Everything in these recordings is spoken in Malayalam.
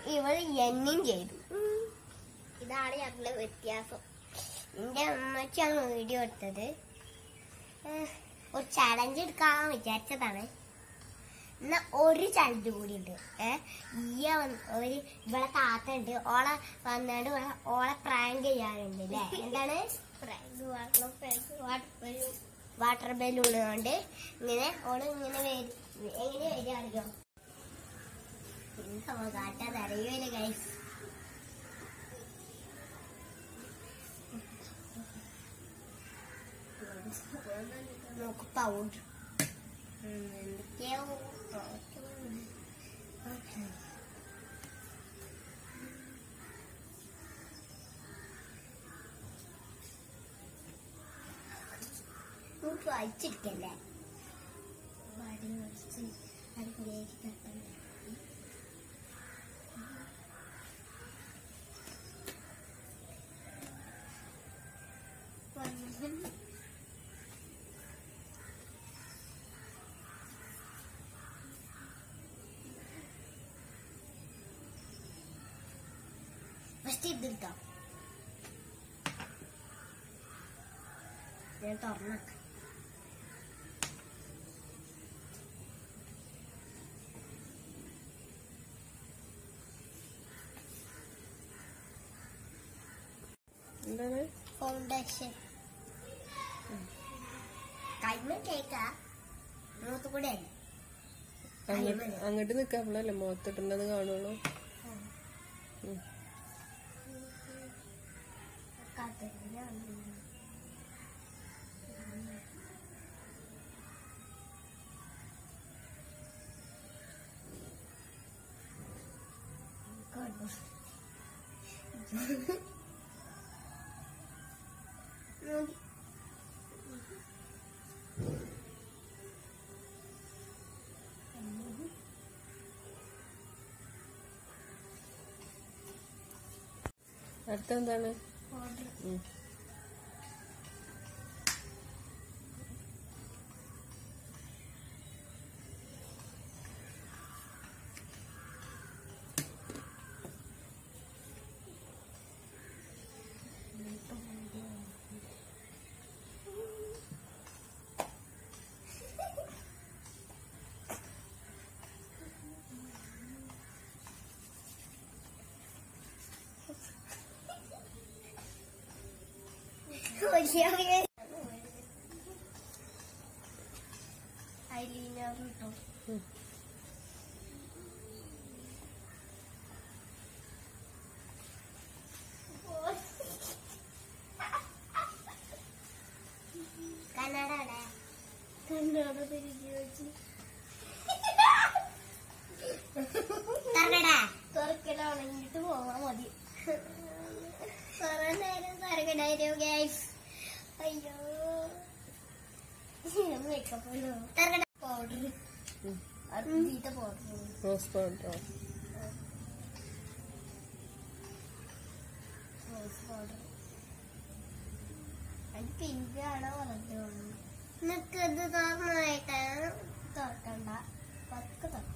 ഇവള് എണ്ണയും ചെയ്തു ഇതാണ് ഞങ്ങളെ വ്യത്യാസം എന്റെ അമ്മച്ചാണ് വീഡിയോ എടുത്തത് ഏഹ്, ഒരു ചലഞ്ച് എടുക്കാൻ വിചാരിച്ചതാണ് എന്നാ ഒരു ചലഞ്ച് കൂടി ഉണ്ട് ഏഹ് ഈ ഒരു ഇവളെ താത്ത ഉണ്ട് ഓളെ വന്നാണ്ട് ഓളെ- ഓളെ പ്രാങ്ക് ചെയ്യാറുണ്ട് അല്ലേ എന്താണ് prank water prank water water balloon കൊണ്ട് ഇങ്ങനെ ഓള് ഇങ്ങനെ വരും എങ്ങനെ വരിക അറിയോ എന്താ കാട്ടാതെ അറിയൂല ഗൈസ് നോക്ക് പൗഡർ എന്തൊക്കെയോ നമുക്ക് വായിച്ചിരിക്കല്ലേ വടി വടിച്ച് അടുക്കളയിലേക്ക് തട്ടണ്ടേ ഫസ്റ്റ് ഇതെടുത്തോ ഞാൻ തുറന്നേക്കാം എന്താണ് ഫൗണ്ടേഷൻ കൈമ കേക്കാ മൂത്ത് കൂടെ അങ്ങോട്ട് അങ്ങോട്ട് നിക്കാപ്പളല്ലേ മുഖത്തിട്ടുണ്ടെന്ന് കാണുള്ളൂ ഉം. അടുത്ത എന്താണ് ഉം. ഐലീനർ കിട്ടും ഉം. കന്നഡ അവിടെ കണ്ണോട് തിരിച്ചു വെച്ച് തറകട തുറക്കലാണെങ്കിട്ട് പോവാൻ മതി കുറെ നേരം തറകടായിരുന്നു ഗൈസ് അയ്യോ മേക്കപ്പ് തറകട പൗഡർ ഉം. അടുത്ത പൗഡർ റോസ് പൗഡറോ റോസ് പൗഡർ അത് പിങ്ക് ആണോ വളർന്നു നിനക്ക് ഇത് തുറന്നായിട്ടാണ് തുറക്കണ്ട പത്ത് തുറക്കും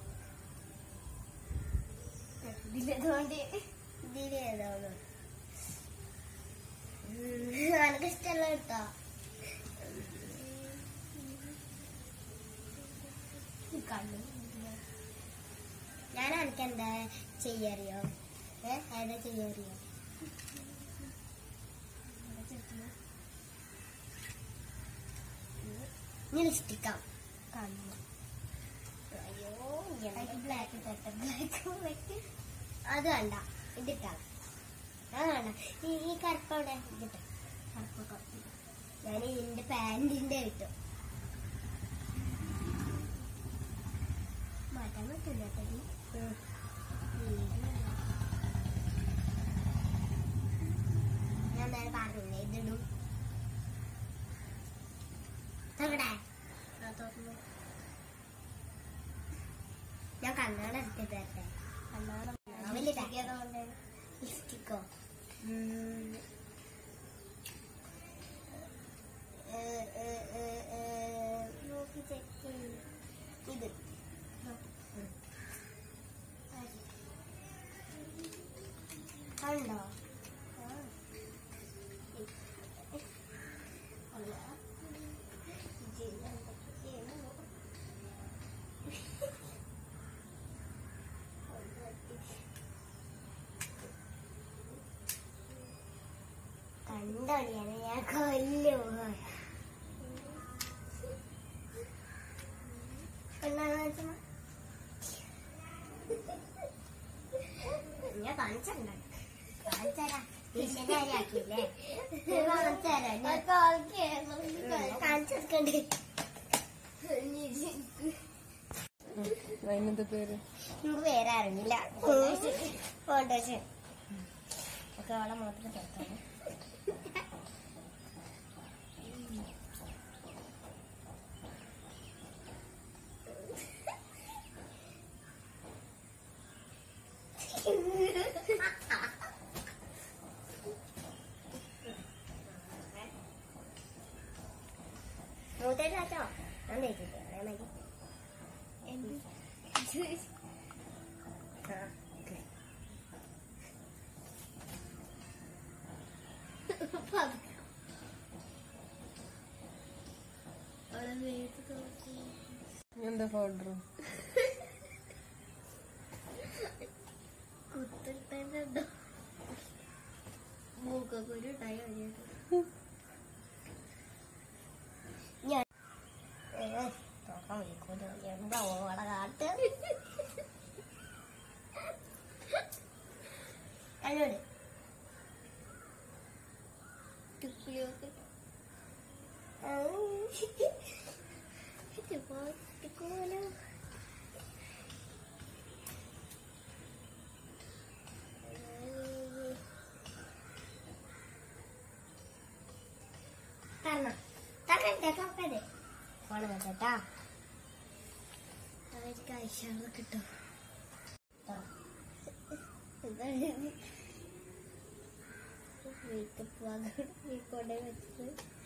ഇതിലേതുകൊണ്ട് ഇതിലേതാണ് എനിക്ക് ഇഷ്ടമല്ല കേട്ടോ കണ്ണു ഞാൻ എനിക്ക് എന്താ ചെയ്യറിയോ ഏ ഏതാ ചെയ്യറിയോ ഇനി ലിസ്റ്റിക്കാം കണ്ണു അയ്യോ അതിന് ബ്ലാക്ക് തട്ട ബ്ലാക്ക് ബ്ലാക്ക് അത് വേണ്ട ഇതിട്ടാ അത് വേണ്ട ഈ ഈ കറുപ്പവിടെ ഇതിട്ട കറുപ്പൊക്കെ ഞാൻ ഇതിന്റെ പാന്റിന്റെ ഇട്ടു മാറ്റാൻ പറ്റില്ല കേട്ടോ ഉം. ഞാൻ നേരെ പറഞ്ഞില്ലേ ഇതിടും തവിടെ തുറന്നു ഞാൻ കണ്ണാട എടുത്തിട്ട് തരട്ടെ കണ്ണാട വലിയ കൊണ്ട് ലിപ്സ്റ്റിക്കോ നോക്കി ചെക്ക് ചെയ്യും ഇത് ഉണ്ടോ കണ്ടോളിയാണ് ഞാൻ കൊല്ലു ഞാൻ കാണിച്ചിട്ടുണ്ട് കാണിച്ചരാ ആക്കിയില്ലേ കാണിച്ചരാ കാണിച്ചെടുക്കണ്ടേ അതിനെന്താ പേര് നമുക്ക് വേറെ അറിയില്ല ഫൗണ്ടേഷൻ ഒക്കെ അവളെ മുഖത്തിൽ ചേർത്താണ് മൂത്തേക്ക് വെച്ചോ ഞാൻ തേച്ചിട്ട് അതേമാതിരി ആ ഓക്കെ എന്താ പൗഡർ കുത്തിട്ടുണ്ടോ മൂക്കൊരു ഉണ്ടായി കഴിഞ്ഞിട്ട് ഞാൻ ഏ, തുറക്കാൻ വിളിക്കൂല എന്താ ഓളെ കാട്ട് കണ്ണോട് ടിക്കുലിയൊക്കെ ടിക്കുമല്ലോ തരണം തരണ്ടേ തുറക്കരുത് ഫോണ് കേട്ടാ അവർക്ക് ഐശ്വര്യ കിട്ടും മേക്കപ്പ് കൊണ്ടേ വെച്ചത്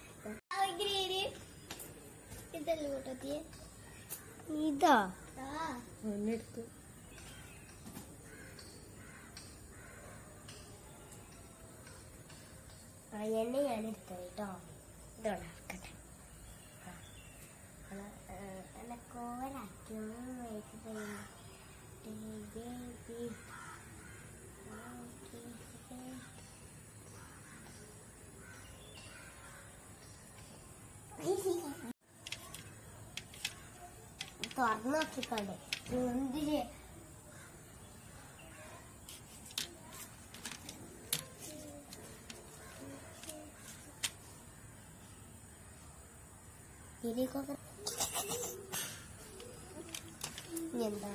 ഇതല്ലേ കൂട്ടത്തിയെ ഇതോ ആ എന്നെടുത്ത് ആ എന്നെ ഞാൻ എടുത്തത് കേട്ടോ ഇതോടെ ഇറക്കട്ടെ ആ. അല്ല, ഏ, അല്ല കോവലാക്കി മേക്ക് ബേബി തുറന്നു നോക്കിക്കോണ്ടേ എന്ത് ചെയ്യ ഇതിലേക്കൊക്കെ ഇനി എന്താ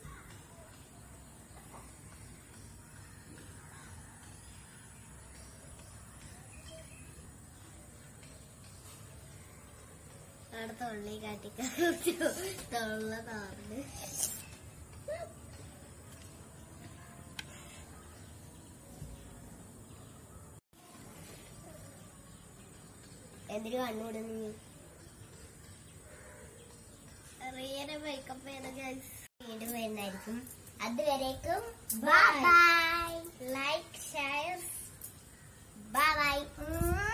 അവിടെ തൊള്ളി കാട്ടിക്കാൻ തൊള്ള താർന്ന് എന്തിനു കണ്ണുവിടുന്നു റിയനെ മേക്കപ്പ് ചെയ്ത ഗൈസ് വീണ്ടും വരുന്നതായിരിക്കും അതുവരേക്കും bye bye like share bye by